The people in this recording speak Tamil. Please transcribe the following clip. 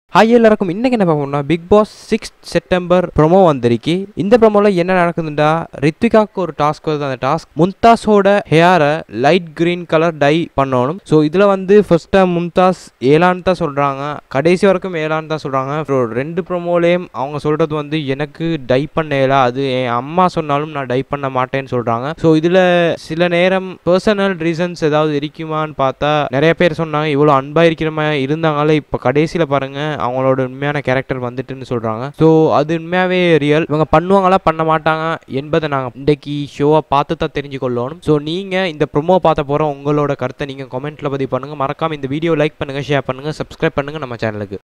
ஹாய் எல்லாருக்கும் இன்னைக்கு என்ன பார்க்கணும்னா Bigg Boss six September promo வந்திருக்கு இந்த ப்ரோமோல என்ன நடக்குதுண்டா ரித்விகாக்கு ஒரு டாஸ்க் வருது அந்த டாஸ்க் மும்தாஸோட ஹேரை லைட் கிரீன் கலர் டை பண்ணணும் ஸோ இதில் வந்து ஃபர்ஸ்ட் டைம் மும்தாஸ் ஏலான்னு தான் சொல்கிறாங்க கடைசி வரைக்கும் ஏலான்னு தான் சொல்கிறாங்க அப்புறம் ரெண்டு ப்ரோமோலேயும் அவங்க சொல்கிறது வந்து எனக்கு டை பண்ணல அது என் அம்மா சொன்னாலும் நான் டை பண்ண மாட்டேன்னு சொல்கிறாங்க ஸோ இதில் சில நேரம் பர்சனல் ரீசன்ஸ் ஏதாவது இருக்குமான்னு பார்த்தா நிறைய பேர் சொன்னாங்க இவ்வளோ அன்பாக இருக்கிற மாதிரி இருந்தாங்களே இப்போ கடைசியில் பாருங்க அவங்களோட உண்மையான கேரக்டர் வந்துட்டுன்னு சொல்கிறாங்க ஸோ அது உண்மையாகவே ரியல் இவங்க பண்ணுவாங்களா பண்ண மாட்டாங்க என்பதை நாங்கள் இன்றைக்கி ஷோவை பார்த்து தான் தெரிஞ்சுக்கொள்ளணும் ஸோ நீங்கள் இந்த ப்ரொமோ பார்த்த போகிற உங்களோட கருத்தை நீங்கள் கமெண்ட்டில் பதிவு பண்ணுங்கள் மறக்காமல் இந்த வீடியோ லைக் பண்ணுங்கள் ஷேர் பண்ணுங்கள் சப்ஸ்கிரைப் பண்ணுங்கள் நம்ம சேனலுக்கு